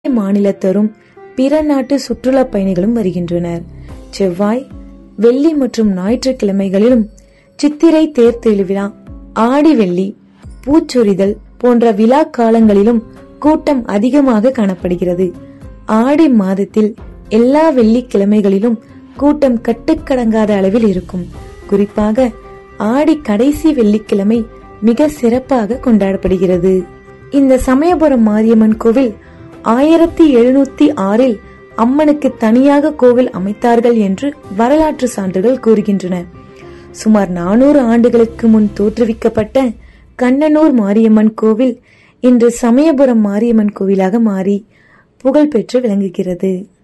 மாநிலத்தரும் பிற நாட்டு சுற்றுலா பயணிகளும் வருகின்றனர் செவ்வாய் வெள்ளி மற்றும் ஞாயிற்றுக்கிழமைகளிலும் சித்திரை தேர் திருவிழா ஆடி வெள்ளி பூச்சொரிதல் போன்ற விழா காலங்களிலும் கூட்டம் அதிகமாக காணப்படுகிறது ஆடி மாதத்தில் எல்லா வெள்ளிக்கிழமைகளிலும் கூட்டம் கட்டுக்கடங்காத அளவில் இருக்கும் குறிப்பாக ஆடி கடைசி வெள்ளிக்கிழமை மிக சிறப்பாக கொண்டாடப்படுகிறது இந்த சமயபுரம் மாரியம்மன் கோவில் ஆயிரத்தி எழுநூத்தி ஆறில் அம்மனுக்கு தனியாக கோவில் அமைத்தார்கள் என்று வரலாற்று சான்றுகள் கூறுகின்றன சுமார் நானூறு ஆண்டுகளுக்கு முன் தோற்றுவிக்கப்பட்ட கண்ணனூர் மாரியம்மன் கோவில் இன்று சமயபுரம் மாரியம்மன் கோவிலாக மாறி புகழ்பெற்று விளங்குகிறது